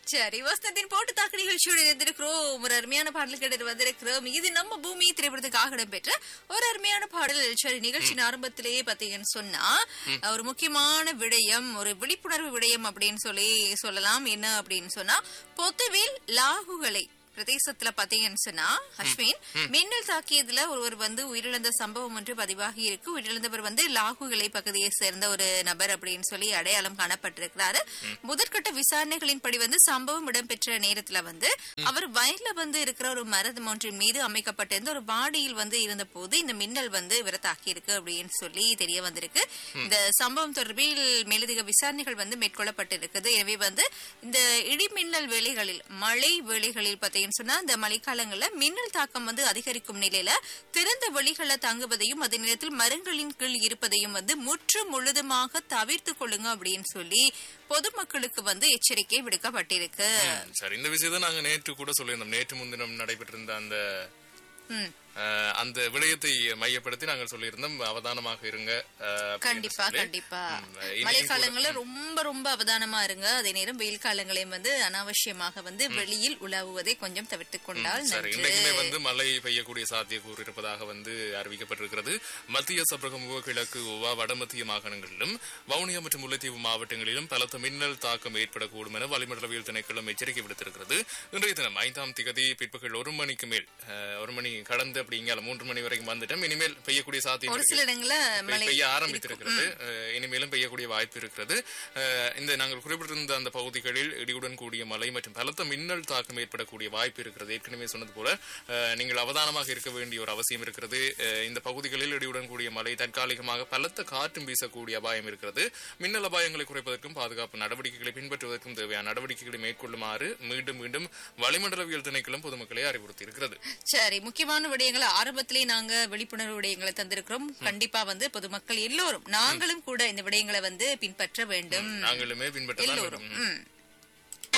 சரி வசனத்தின் போட்டு தாக்கு நிகழ்ச்சியோட இருந்திருக்கிறோம் ஒரு அருமையான பாடல் கேட்டு வந்திருக்கிறோம் இது நம்ம பூமி திரைப்படத்துக்காக இடம்பெற்ற ஒரு அருமையான பாடல் சரி நிகழ்ச்சியின் ஆரம்பத்திலேயே பாத்தீங்கன்னு சொன்னா ஒரு முக்கியமான விடயம் ஒரு விழிப்புணர்வு விடயம் அப்படின்னு சொல்லி சொல்லலாம் என்ன அப்படின்னு சொன்னா பொத்துவில் லாகுகளை பிரதேசத்துல பாத்தீங்கன்னு சொன்னா அஸ்வின் மின்னல் தாக்கியதுல ஒருவர் வந்து உயிரிழந்த சம்பவம் ஒன்று பதிவாகி இருக்கு உயிரிழந்தவர் வந்து லாகுகளை பகுதியை சேர்ந்த ஒரு நபர் அப்படின்னு சொல்லி அடையாளம் காணப்பட்டிருக்கிறாரு முதற்கட்ட விசாரணைகளின்படி வந்து சம்பவம் இடம்பெற்ற நேரத்துல வந்து அவர் வயல்ல வந்து இருக்கிற ஒரு மரம் ஒன்றின் மீது அமைக்கப்பட்டிருந்த ஒரு வாடியில் வந்து இருந்த போது இந்த மின்னல் வந்து இவரை தாக்கி இருக்கு அப்படின்னு சொல்லி தெரிய வந்திருக்கு இந்த சம்பவம் தொடர்பில் மேலதிக விசாரணைகள் வந்து மேற்கொள்ளப்பட்டிருக்குது எனவே வந்து இந்த இடி மின்னல் வேலைகளில் மழை வேலைகளில் பாத்தீங்கன்னு சொன்னா இந்த மழைக்காலங்கள்ல மின்னல் தாக்கம் வந்து அதிகரிக்கும் நிலையில திறந்த வெளிகளை தங்குவதையும் அதே நேரத்தில் மரங்களின் கீழ் இருப்பதையும் வந்து முற்று முழுதுமாக தவிர்த்து கொள்ளுங்க அப்படின்னு சொல்லி பொதுமக்களுக்கு வந்து எச்சரிக்கை விடுக்கப்பட்டிருக்கு சரி இந்த விஷயத்தை நாங்க நேற்று கூட சொல்லியிருந்தோம் நேற்று முன்தினம் நடைபெற்றிருந்த அந்த ம். அஹ், அந்த விடயத்தை மையப்படுத்தி நாங்கள் சொல்லியிருந்தோம் அவதானமாக இருங்க அஹ், அப்படின்னு கண்டிப்பா சொல்லி. கண்டிப்பா ம், இனியும் மழை கூட- காலங்கள்ல ரொம்ப ரொம்ப அவதானமா இருங்க அதே நேரம் வெயில் காலங்களையும் வந்து அனாவசியமாக வந்து வெளியில் உலாவுவதை கொஞ்சம் தவிர்த்துக் கொண்டால் சரி நன்று இன்றைக்குமே வந்து மழை பெய்யக்கூடிய சாத்தியக்கூறு இருப்பதாக வந்து அறிவிக்கப்பட்டிருக்கிறது மத்திய சபரகமுக கிழக்கு உவா வடமத்திய மாகாணங்களிலும் வவுனியா மற்றும் முல்லைத்தீவு மாவட்டங்களிலும் பலத்த மின்னல் தாக்கம் ஏற்படக்கூடும் என வளிமண்டலவியல் திணைக்களம் எச்சரிக்கை விடுத்திருக்கிறது இன்றைய தினம் ஐந்தாம் திகதி பிற்பகல் ஒரு மணிக்கு மேல் அஹ், ஒரு மணி கடந்து அப்படிங்க மூன்று மணி வரைக்கும் வந்துட்டோம் இனிமேல் பெய்யக்கூடிய சாத்தியம் ஒரு இருக்கு. சில இடங்கள்ல பெய்- மழை பெய்ய ஆரம்பித்திருக்கிறது அஹ், இனிமேலும் பெய்யக்கூடிய வாய்ப்பு இருக்கிறது அஹ், இந்த நாங்கள் குறிப்பிட்டிருந்த அந்த பகுதிகளில் இடியுடன் கூடிய மழை மற்றும் பலத்த மின்னல் தாக்கம் ஏற்படக்கூடிய வாய்ப்பு இருக்கிறது ஏற்கனவே சொன்னது போல அஹ், நீங்கள் அவதானமாக இருக்க வேண்டிய ஒரு அவசியம் இருக்கிறது அஹ், இந்த பகுதிகளில் இடியுடன் கூடிய மழை தற்காலிகமாக பலத்த காற்றும் வீசக்கூடிய அபாயம் இருக்கிறது மின்னல் அபாயங்களை குறைப்பதற்கும் பாதுகாப்பு நடவடிக்கைகளை பின்பற்றுவதற்கும் தேவையான நடவடிக்கைகளை மேற்கொள்ளுமாறு மீண்டும் மீண்டும் வளிமண்டலவியல் திணைக்களம் பொதுமக்களை அறிவுறுத்தி இருக்கிறது சரி முக்கியமான விடயங்களை ஆரம்பத்திலே நாங்க விழிப்புணர்வு விடயங்களை தந்திருக்கிறோம் கண்டிப்பா வந்து பொதுமக்கள் எல்லோரும் நாங்களும் கூட இந்த விடயங்களை வந்து பின்பற்ற வேண்டும் நாங்களுமே பின்பற்ற எல்லோரும் ம்.